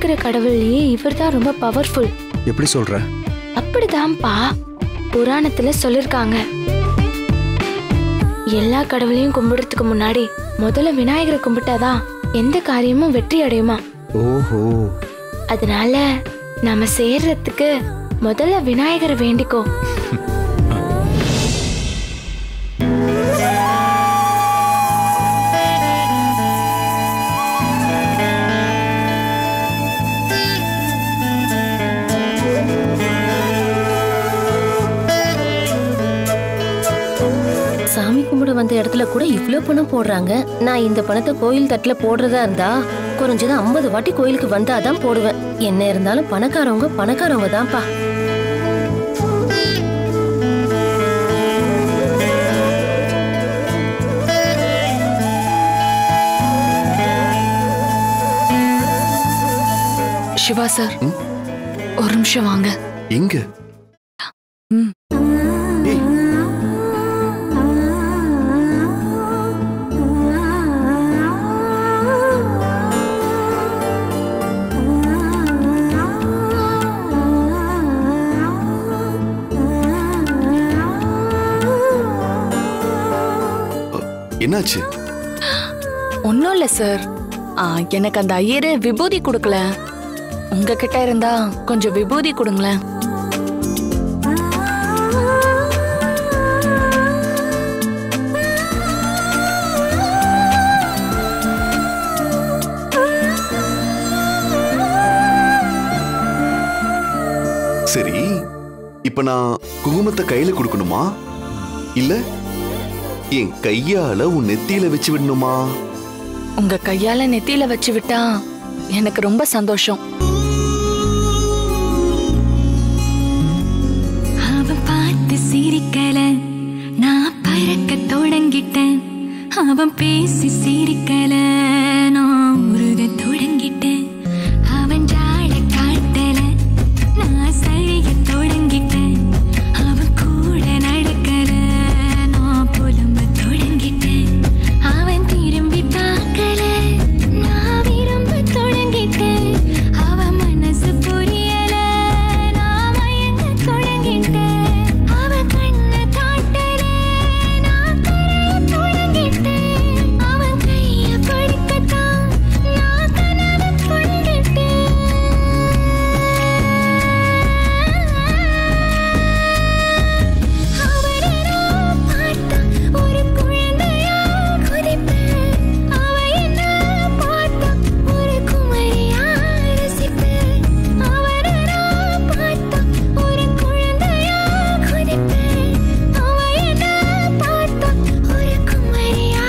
இருக்கிற கடவுள்லயே இவர்தான் ரொம்ப பவர்ஃபுல் எப்படி சொல்ற அப்படிதான்ப்பா புராணத்துல சொல்லிருக்காங்க எல்லா கடவுளையும் கும்பிடுறதுக்கு முன்னாடி முதல்ல விநாயகரை கும்பிட்டாதான் எந்த காரியமும் வெற்றி அடையுமா ஓஹோ அதனால நாம சேர்றதுக்கு முதல்ல விநாயகரை வேண்டிக்கோ சாமி கும்பிட வந்த இடத்துல கூட இவ்ளோ பணம் போடுறாங்க நான் இந்த பணத்தை கோயில் தட்டுல போடுறதா இருந்தா குறைஞ்சது ஐம்பது வாட்டி கோயிலுக்கு வந்தாதான் போடுவேன் என்ன இருந்தாலும் பணக்காரவங்க பணக்காரவங்க தான்ப்பா சிவா சார் ஒரு நிமிஷம் வாங்க எங்க ம். ஏய், என்னாச்சு ஒன்றும் இல்லை சார் ஆ, எனக்கு அந்த ஐயரு விபூதி கொடுக்கல உங்ககிட்ட இருந்தா கொஞ்சம் விபூதி கொடுங்களேன் சரி இப்ப நான் குங்குமத்தை கையில கொடுக்கணுமா இல்ல என் கையால உன் நெத்தியில வச்சு விடணுமா உங்க கையால நெத்தியில வச்சு விட்டா எனக்கு ரொம்ப சந்தோஷம் அவன் பார்த்து சிரிக்கல நான் பறக்க தொடங்கிட்டேன் அவன் பேசி சிரிக்கல நான் உருக தொடங்கிட்டேன் அவன் ஜாட காட்டல நான் சரிய தொடங்கிட்டேன் அவன் கூட நடக்கல நான் புலம்ப தொடங்கிட்டேன் அவன் திரும்பி பார்க்கல நான் விரும்ப தொடங்கிட்டேன் அவன் மனசு புரியல நான் மயங்க தொடங்கிட்டேன் அவன் கண்ணை காட்டல நான் கரைய தொடங்கிட்டேன் அவன் கைய பிடிக்கத்தான் நான் கனவு கொண்டுட்டேன் அவரை பார்த்தா ஒரு குழந்தையா குதிப்பேன் அவ என்ன பார்த்தா ஒரு குமரியா ரசிப்பேன் அவரை பார்த்தா ஒரு குழந்தையா குதிப்பேன் அவ என்ன பார்த்தா ஒரு குமரியா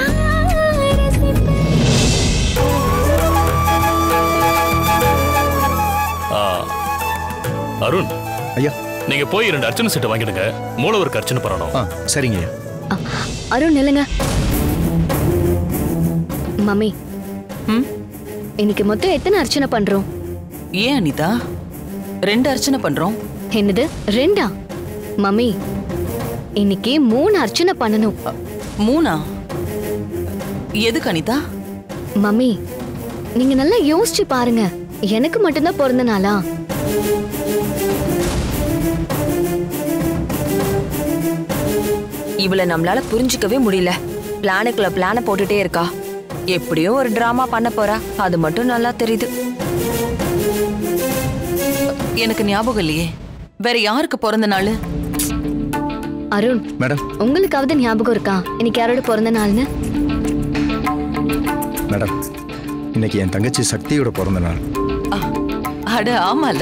ஆ, அருண் ஐயா நீங்க போய் ரெண்டு அர்ச்சனை செட்டு வாங்கிடுங்க மூலவருக்கு அர்ச்சனை பண்ணணும் ஆ சரிங்க ஐயா அருண் நில்லுங்க மம்மி ம்? இன்னைக்கு மொத்தம் எத்தனை அர்ச்சனை பண்றோம் ஏன் அனிதா ரெண்டு அர்ச்சனை பண்றோம் என்னது ரெண்டா மம்மி இன்னைக்கு மூணு அர்ச்சனை பண்ணணும் மூணா எதுக்கு அனிதா மம்மி நீங்க நல்லா யோசிச்சு பாருங்க எனக்கு மட்டும்தான் பிறந்த நாளா இவளை நம்மளால புரிஞ்சுக்கவே முடியல பிளானுக்குள்ள பிளான போட்டுட்டே இருக்கா எப்படியும் ஒரு டிராமா பண்ண போறா அது மட்டும் நல்லா தெரியுது எனக்கு ஞாபகம் இல்லையே வேற யாருக்கு பிறந்த நாள் அருண் மேடம் உங்களுக்காவது ஞாபகம் இருக்கா இன்னைக்கு யாரோட பிறந்த நாள்னு மேடம் இன்னைக்கு என் தங்கச்சி சக்தியோட பிறந்த நாள் அட ஆமால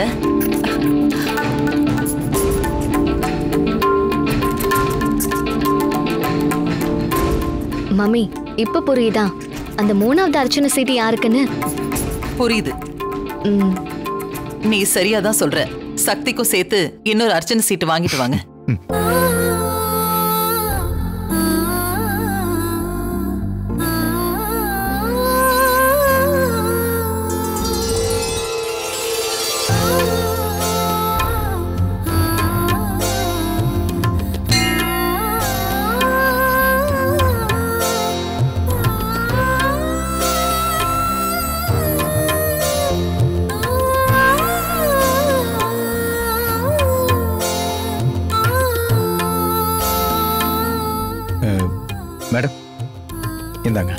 மம்மி இப்ப புரியுதா அந்த மூணாவது அர்ச்சனை சீட்டு யாருக்குன்னு புரியுது ம், நீ சரியா தான் சொல்ற சக்திக்கும் சேர்த்து இன்னொரு அர்ச்சனை சீட்டு வாங்கிட்டு வாங்க ஆ மேடம் இந்தாங்க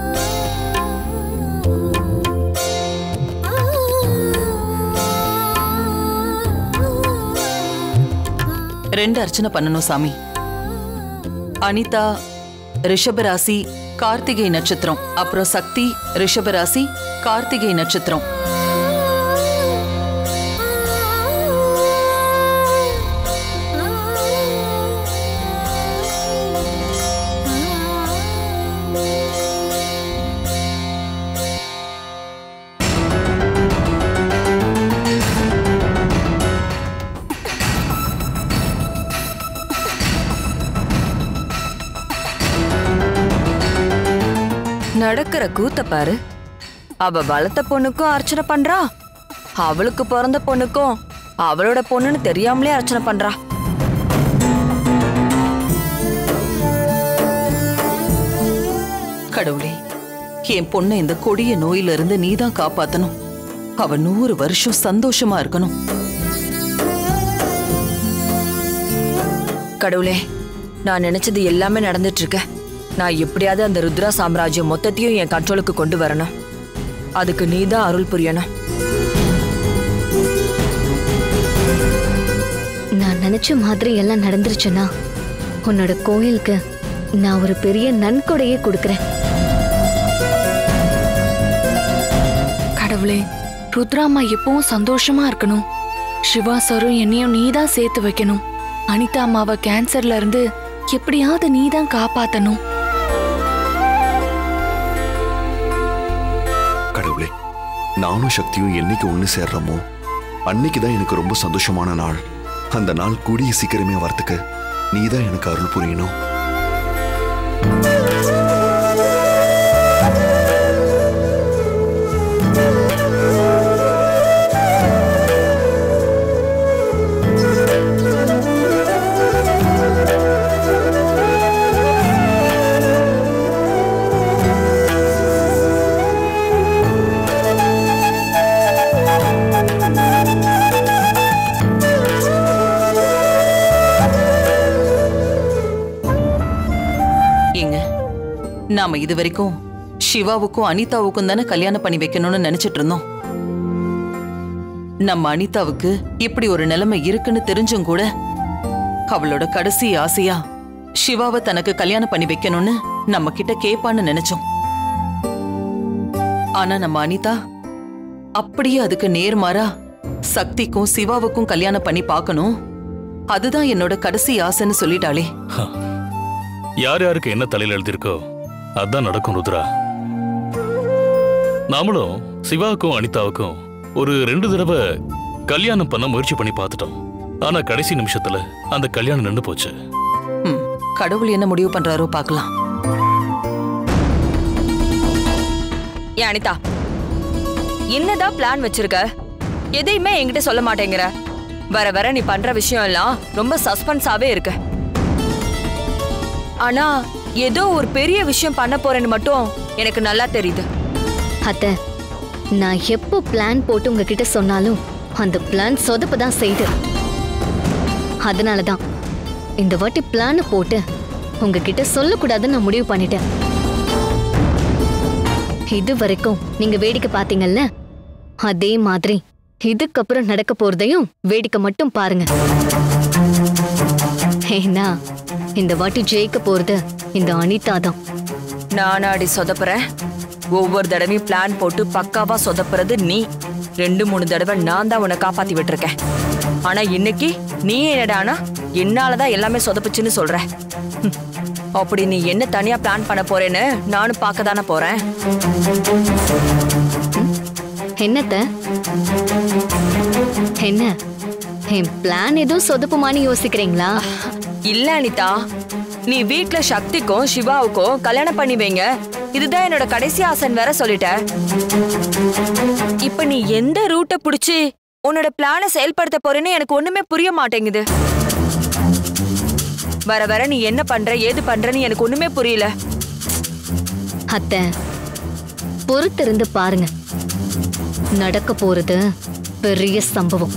ரெண்டு அர்ச்சனை பண்ணணும் சாமி அனிதா ரிஷபராசி கார்த்திகை நட்சத்திரம் அப்புறம் சக்தி ரிஷபராசி கார்த்திகை நட்சத்திரம் நடக்கிற கூத்த பாரு அவ வளர்த்த பொண்ணுக்கும் அர்ச்சனை பண்றா அவளுக்கு பிறந்த பொண்ணுக்கும் அவளோட பொண்ணுன்னு தெரியாமலே அர்ச்சனை பண்றா கடவுளே என் பொண்ணை இந்த கொடிய நோயில இருந்து நீதான் காப்பாத்தணும் அவ நூறு வருஷம் சந்தோஷமா இருக்கணும் கடவுளே நான் நினைச்சது எல்லாமே நடந்துட்டு இருக்க நான் எப்படியாவது அந்த ருத்ரா சாம்ராஜ்யம் மொத்தத்தையும் என் கண்ட்ரோலுக்கு கொண்டு வரணும் அதுக்கு நீதான் அருள் புரியணும் நான் நினைச்ச மாதிரி எல்லாம் நடந்துருச்சுன்னா உன்னோட கோயிலுக்கு நான் ஒரு பெரிய நன்கொடையே கொடுக்கறேன் கடவுளே ருத்ராமா எப்பவும் சந்தோஷமா இருக்கணும் சிவா சாரும் என்னையும் நீதான் சேர்த்து வைக்கணும் அனிதா அம்மாவை கேன்சர்ல இருந்து எப்படியாவது நீதான் காப்பாத்தணும் கடவுளே நானும் சக்தியும் என்னைக்கு ஒன்று சேர்றோமோ அன்னைக்கு தான் எனக்கு ரொம்ப சந்தோஷமான நாள் அந்த நாள் கூடிய சீக்கிரமே வரத்துக்கு நீ தான் எனக்கு அருள் புரியணும் ஏங்க நாம இது வரைக்கும் சிவாவுக்கும் அனிதாவுக்கும் தானே கல்யாணம் பண்ணி வைக்கணும்னு நினைச்சிட்டு இருந்தோம் நம்ம அனிதாவுக்கு இப்படி ஒரு நிலைமை இருக்குன்னு தெரிஞ்சும் கூட அவளோட கடைசி ஆசையா சிவாவை தனக்கு கல்யாணம் பண்ணி வைக்கணும்னு நம்ம கிட்ட கேப்பான்னு நினைச்சோம் ஆனா நம்ம அனிதா அப்படியே அதுக்கு நேர்மாறா சக்திக்கும் சிவாவுக்கும் கல்யாணம் பண்ணி பார்க்கணும் அதுதான் என்னோட கடைசி ஆசைன்னு சொல்லிட்டாளே யார் யாருக்கு என்ன தலையில எழுதியிருக்கோ அதான் நடக்கும் ருத்ரா நாமளும் சிவாவுக்கும் அனிதாவுக்கும் ஒரு ரெண்டு தடவை கல்யாணம் பண்ண முயற்சி பண்ணி பார்த்துட்டோம் ஆனா கடைசி நிமிஷத்துல அந்த கல்யாணம் நின்னு போச்சு ம், கடவுள் என்ன முடிவு பண்றாரோ பார்க்கலாம் ஏன் அனிதா என்னதான் பிளான் வச்சிருக்க எதையுமே என்கிட்ட சொல்ல மாட்டேங்கிற வர வர நீ பண்ற விஷயம் எல்லாம் ரொம்ப சஸ்பென்ஸாவே இருக்கு ஆனா ஏதோ ஒரு பெரிய விஷயம் பண்ண போறேன்னு மட்டும் எனக்கு நல்லா தெரியுது அத்தை நான் எப்போ பிளான் போட்டு உங்ககிட்ட சொன்னாலும் அந்த பிளான் சொதப்ப தான் செய்யுது அதனால தான் இந்த வாட்டி பிளான் போட்டு உங்ககிட்ட சொல்லக்கூடாதுன்னு நான் முடிவு பண்ணிட்டேன் இது வரைக்கும் நீங்க வேடிக்கை பார்த்தீங்கல்ல அதே மாதிரி இதுக்கப்புறம் நடக்க போறதையும் வேடிக்கை மட்டும் பாருங்க ஏன்னா இந்த வாட்டி ஜெயிக்க போறது இந்த அனிதா தான் நானாடி சொதப்புறேன் ஒவ்வொரு தடவையும் பிளான் போட்டு பக்காவா சொதப்புறது நீ ரெண்டு மூணு தடவை நான் தான் உன்னை காப்பாத்தி விட்டுருக்கேன் ஆனா இன்னைக்கு நீ என்னடானா என்னாலதான் எல்லாமே சொதப்புச்சுன்னு சொல்ற ஹம். அப்படி நீ என்ன தனியா பிளான் பண்ண போறேன்னு நானும் பார்க்க தானே போறேன் என்னத்த என்ன என் பிளான் எதுவும் சொதப்புமான்னு யோசிக்கிறீங்களா இல்ல அனிதா நீ வீட்ல சக்திக்கும் சிவாவுக்கும் கல்யாணம் பண்ணி வைங்க இதுதான் என்னோட கடைசி ஆசைன்னு வேற சொல்லிட்ட இப்ப நீ எந்த ரூட்டை புடிச்சு உன்னோட பிளானை செயல்படுத்த போறேன்னு எனக்கு ஒண்ணுமே புரிய மாட்டேங்குது வர வர நீ என்ன பண்ற ஏது பண்றன்னு எனக்கு ஒண்ணுமே புரியல அத்தை பொறுத்திருந்து பாருங்க நடக்க போறது பெரிய சம்பவம்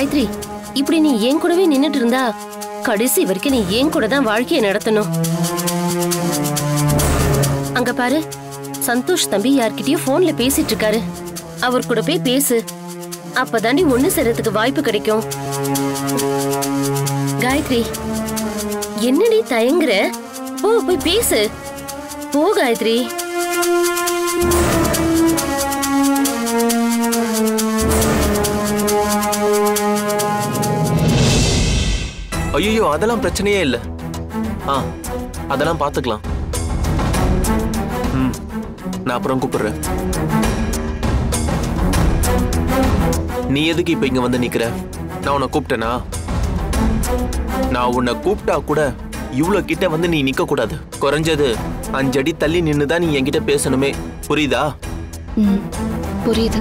காயத்ரி இப்படி நீ என் கூடவே நின்னுட்டு இருந்தா கடைசி வரைக்கும் நீ என் கூட தான் வாழ்க்கையை நடத்தணும் அங்க பாரு சந்தோஷ் தம்பி யார்கிட்டயோ போன்ல பேசிட்டு இருக்காரு அவர் கூட போய் பேசு அப்பதாண்டி ஒண்ணு சேர்றதுக்கு வாய்ப்பு கிடைக்கும் காயத்ரி என்னடி தயங்குற போ போய் பேசு போ காயத்ரி ஐயோ அதெல்லாம் பிரச்சனையே இல்லை ஆ அதெல்லாம் பார்த்துக்கலாம் ம் நான் அப்புறம் கூப்பிடுறேன் நீ எதுக்கு இப்போ இங்க வந்து நிக்கிற நான் உன்னை கூப்பிட்டேனா நான் உன்னை கூப்பிட்டா கூட இவ்வளோ கிட்ட வந்து நீ நிக்க கூடாது குறைஞ்சது அஞ்சடி தள்ளி நின்று தான் நீ என்கிட்ட பேசணுமே புரியுதா ம் புரியுது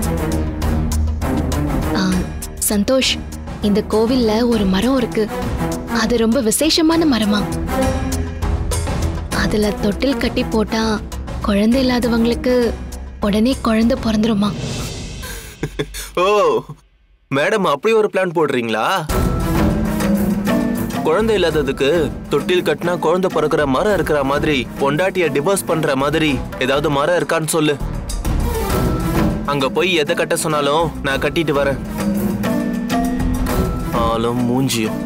ஆ, சந்தோஷ் இந்த கோவில்ல ஒரு மரம் இருக்கு அது ரொம்ப விசேஷமான மரமா அதுல தொட்டில் கட்டி போட்டா குழந்தை இல்லாதவங்களுக்கு உடனே குழந்தை பிறந்துருமா ஓ மேடம் அப்படி ஒரு பிளான் போடுறீங்களா குழந்தை இல்லாததுக்கு தொட்டில் கட்டினா குழந்தை பிறக்கிற மரம் இருக்கிற மாதிரி பொண்டாட்டிய டிவோர்ஸ் பண்ற மாதிரி ஏதாவது மரம் இருக்கான்னு சொல்லு அங்க போய் எதை கட்ட சொன்னாலும் நான் கட்டிட்டு வரேன் ஆளும் மூஞ்சியும்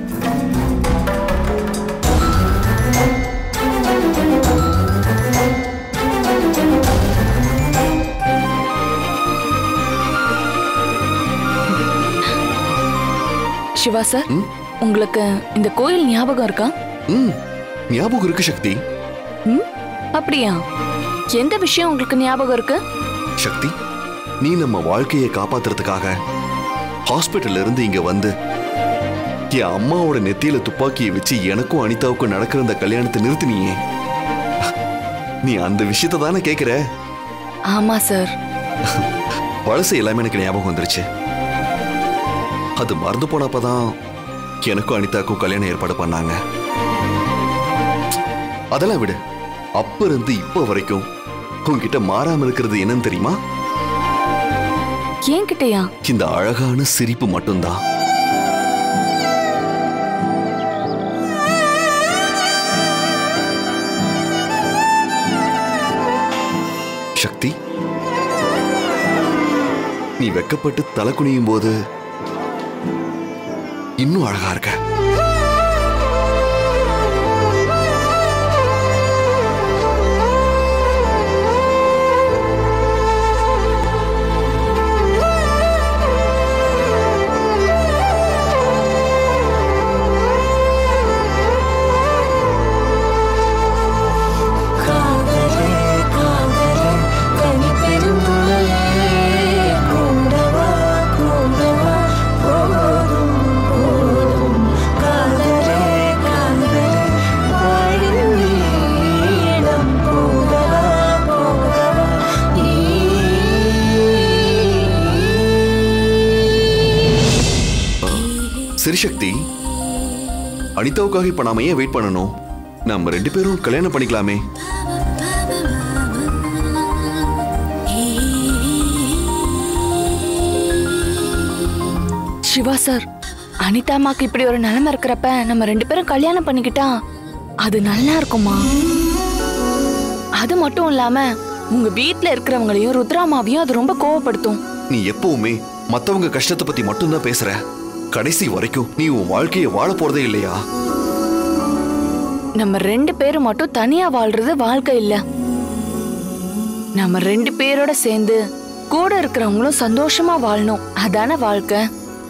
சிவா சார் உங்களுக்கு இந்த கோயில் ஞாபகம் இருக்கா ம் ஞாபகம் இருக்கு சக்தி ம் அப்படியா எந்த விஷயம் உங்களுக்கு ஞாபகம் இருக்கு சக்தி நீ நம்ம வாழ்க்கையை காப்பாத்துறதுக்காக ஹாஸ்பிட்டல்ல இருந்து இங்க வந்து என் அம்மாவோட நெத்தியில துப்பாக்கியை வச்சு எனக்கும் அனிதாவுக்கும் நடக்கிற அந்த கல்யாணத்தை நிறுத்தினியே நீ அந்த விஷயத்தை தானே கேக்குற ஆமா சார் பழசு எல்லாமே எனக்கு ஞாபகம் வந்துருச்சு அது மறந்து போனப்பதான் எனக்கும் அனிதாக்கும் கல்யாணம் ஏற்பாடு பண்ணாங்க அதெல்லாம் விடு அப்ப இருந்து இப்ப வரைக்கும் உன்கிட்ட மாறாம இருக்கிறது என்னன்னு தெரியுமா ஏன் கிட்டயா இந்த அழகான சிரிப்பு மட்டும்தான் சக்தி நீ வெக்கப்பட்டு தலை குனியும் போது இன்னும் அழகா இருக்க சரி சக்தி அனிதாவுக்காக இப்ப நாம ஏன் வெயிட் பண்ணணும் நம்ம ரெண்டு பேரும் கல்யாணம் பண்ணிக்கலாமே சிவா சார் அனிதா அம்மாக்கு இப்படி ஒரு நிலைமை இருக்கிறப்ப நம்ம ரெண்டு பேரும் கல்யாணம் பண்ணிக்கிட்டா அது நல்லா இருக்குமா அது மட்டும் இல்லாம உங்க வீட்ல இருக்கிறவங்களையும் ருத்ராமாவையும் அது ரொம்ப கோவப்படுத்தும் நீ எப்பவுமே மத்தவங்க கஷ்டத்தை பத்தி மட்டும்தான் பேசுற கடைசி வரைக்கும் நீ உன் வாழ்க்கையை வாழ போறதே இல்லையா நம்ம ரெண்டு பேரும் மட்டும் தனியா வாழ்றது வாழ்க்கை இல்ல நம்ம ரெண்டு பேரோட சேர்ந்து கூட இருக்கிறவங்களும் சந்தோஷமா வாழணும் அதான வாழ்க்கை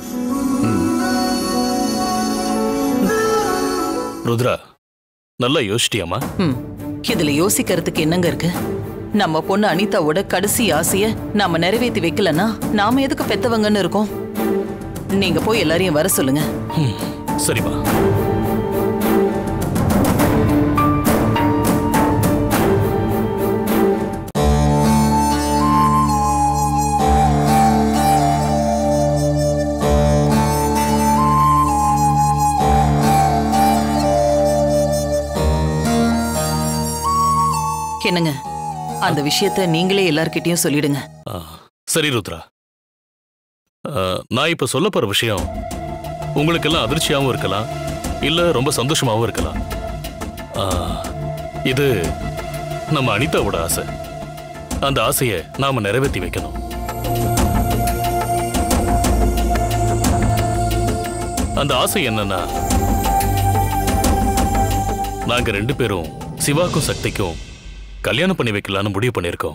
ருத்ரா நல்லா யோசிச்சிட்டியாமா ம் இதுல யோசிக்கிறதுக்கு என்னங்க இருக்கு நம்ம பொண்ணு அனிதாவோட கடைசி ஆசைய நாம நிறைவேத்தி வைக்கலன்னா நாம எதுக்கு பெத்தவங்கன்னு இருக்கோம் நீங்க போய் எல்லாரையும் வர சொல்லுங்க ம், சரிம்மா என்னங்க அந்த விஷயத்த நீங்களே எல்லார்கிட்டயும் சொல்லிடுங்க ஆ, சரி ருத்ரா ஆ, நான் இப்ப சொல்ல போற விஷயம் உங்களுக்கெல்லாம் அதிர்ச்சியாவும் இருக்கலாம் இல்ல ரொம்ப சந்தோஷமாவும் இருக்கலாம் ஆ, இது நம்ம அனிதாவோட ஆசை அந்த ஆசையை நாம நிறைவேற்றி வைக்கணும் அந்த ஆசை என்னன்னா நாங்க ரெண்டு பேரும் சிவாக்கும் சக்திக்கும் கல்யாணம் பண்ணி வைக்கலாம்னு முடிவு பண்ணியிருக்கோம்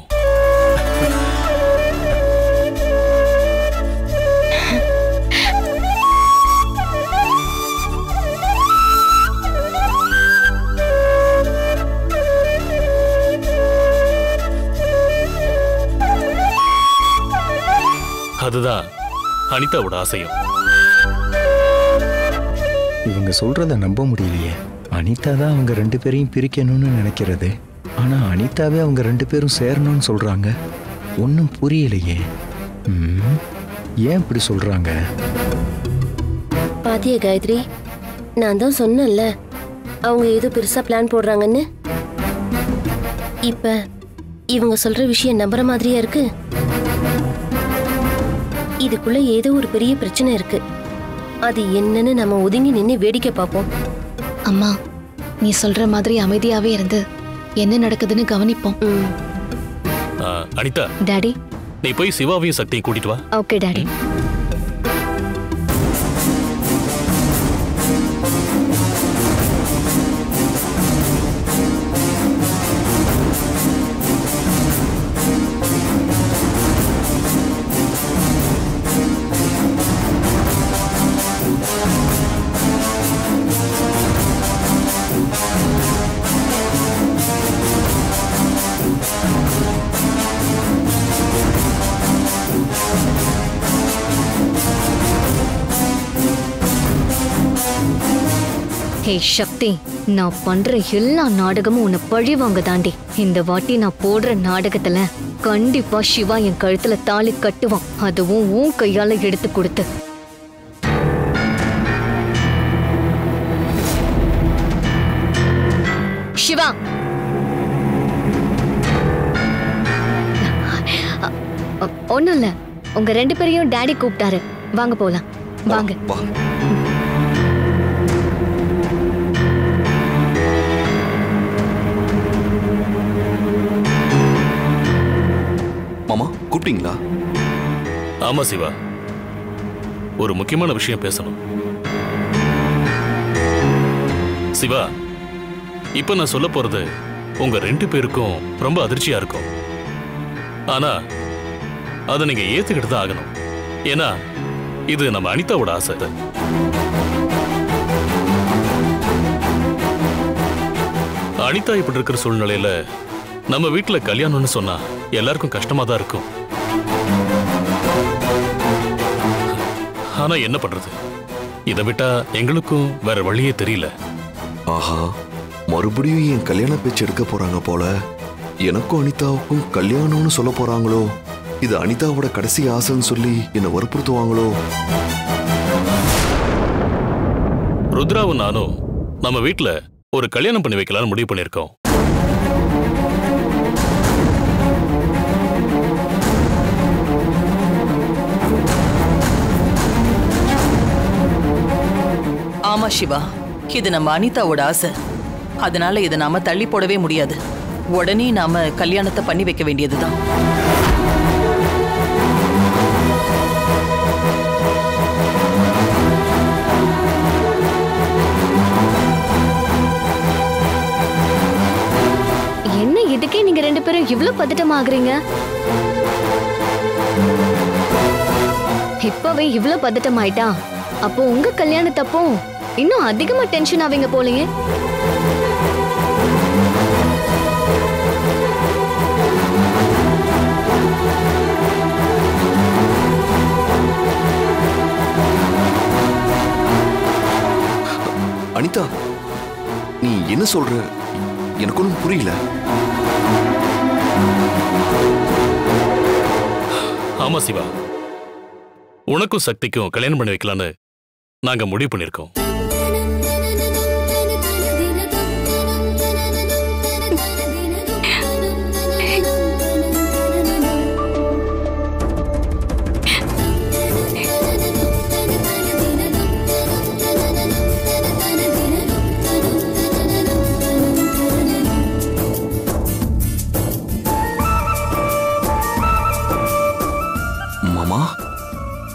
அதுதான் அனிதாவோட ஆசையும் இவங்க சொல்றத நம்ப முடியலையே அனிதா தான் அவங்க ரெண்டு பேரையும் பிரிக்கணும்னு நினைக்கிறது ஆனா அனிதாவே அவங்க ரெண்டு பேரும் சேரணும்னு சொல்றாங்க ஒன்றும் புரியலையே ம், ஏன் இப்படி சொல்றாங்க பாத்தியா காயத்ரி நான் தான் சொன்னேன்ல அவங்க ஏதோ பெருசா பிளான் போடுறாங்கன்னு இப்ப இவங்க சொல்ற விஷயம் நம்புற மாதிரியா இருக்கு இதுக்குள்ள ஏதோ ஒரு பெரிய பிரச்சனை இருக்கு அது என்னன்னு நம்ம ஒதுங்கி நின்னு வேடிக்கை பார்ப்போம் அம்மா நீ சொல்ற மாதிரி அமைதியாவே இருந்து என்ன நடக்குதுன்னு கவனிப்போம் ம் ஆ, அனிதா டாடி நீ போய் சிவாவையும் சக்தியும் கூட்டிட்டு வா ஓகே டாடி ஹே சக்தி நான் பண்ற எல்லா நாடகமும் உன்னை பழி வாங்க தாண்டி இந்த வாட்டி நான் போடுற நாடகத்துல கண்டிப்பா சிவா என் கழுத்துல தாலி கட்டுவான் அதுவும் உன் கையால எடுத்து கொடுத்து சிவா ஒன்னும் இல்ல உங்க ரெண்டு பேரையும் டாடி கூப்பிட்டாரு வாங்க போலாம் வாங்க வா மாமா கூப்பிட்டீங்களா ஆமா சிவா ஒரு முக்கியமான விஷயம் பேசணும் சிவா இப்ப நான் சொல்ல போறது உங்க ரெண்டு பேருக்கும் ரொம்ப அதிர்ச்சியா இருக்கும் ஆனா அதை நீங்க ஏத்துக்கிட்டு தான் ஆகணும் ஏன்னா இது நம்ம அனிதாவோட ஆசை அனிதா இப்படி இருக்கிற சூழ்நிலையில நம்ம வீட்டுல கல்யாணம்னு சொன்னா எல்லாருக்கும் கஷ்டமா தான் இருக்கும் ஆனா என்ன பண்றது இதை விட்டா எங்களுக்கும் வேற வழியே தெரியல ஆஹா மறுபடியும் என் கல்யாண பேச்சு எடுக்க போறாங்க போல எனக்கும் அனிதாவுக்கும் கல்யாணம்னு சொல்ல போறாங்களோ இது அனிதாவோட கடைசி ஆசைன்னு சொல்லி என்னை வற்புறுத்துவாங்களோ ருத்ராவும் நானும் நம்ம வீட்ல ஒரு கல்யாணம் பண்ணி வைக்கலாம்னு முடிவு பண்ணியிருக்கோம் ஆமா சிவா இது நம்ம அனிதாவோட ஆசை அதனால இதை நாம தள்ளி போடவே முடியாது உடனே நாம கல்யாணத்தை பண்ணி வைக்க வேண்டியதுதான் என்ன இதுக்கே நீங்க ரெண்டு பேரும் இவ்ளோ பதட்டமாகறீங்க இப்பவே இவ்ளோ பதட்டமாயிட்டா அப்போ உங்க கல்யாணத்தப்போ இன்னும் அதிகமா டென்ஷன் ஆவீங்க போலயே அனிதா நீ என்ன சொல்ற எனக்கு ஒன்றும் புரியல ஆமா சிவா உனக்கும் சக்திக்கும் கல்யாணம் பண்ணி வைக்கலான்னு நாங்க முடிவு பண்ணியிருக்கோம்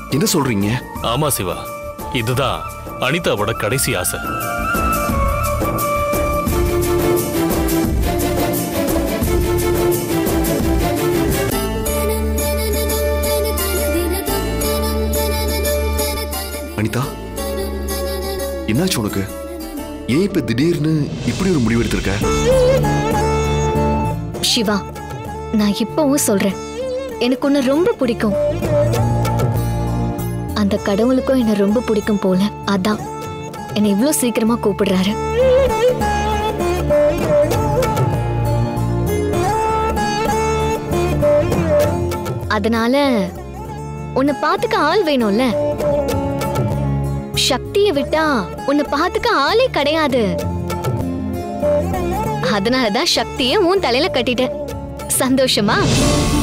என்ன சொல்றீங்க ஆமா சிவா இதுதான் அனிதாவோட கடைசி ஆசை அனிதா என்னாச்சு உனக்கு ஏன் இப்ப திடீர்னு இப்படி ஒரு முடிவு எடுத்திருக்க சிவா நான் இப்பவும் சொல்றேன் எனக்கு உன்னை ரொம்ப பிடிக்கும் அந்த கடவுளுக்கும் என்ன ரொம்ப பிடிக்கும் போல அதான் என்னை இவ்ளோ சீக்கிரமா கூப்பிடுறாரு அதனால உன்னை பாத்துக்க ஆள் வேணும்ல சக்தியை விட்டா உன்னை பாத்துக்க ஆளே கிடையாது அதனாலதான் சக்தியை உன் தலையில கட்டிட்டேன் சந்தோஷமா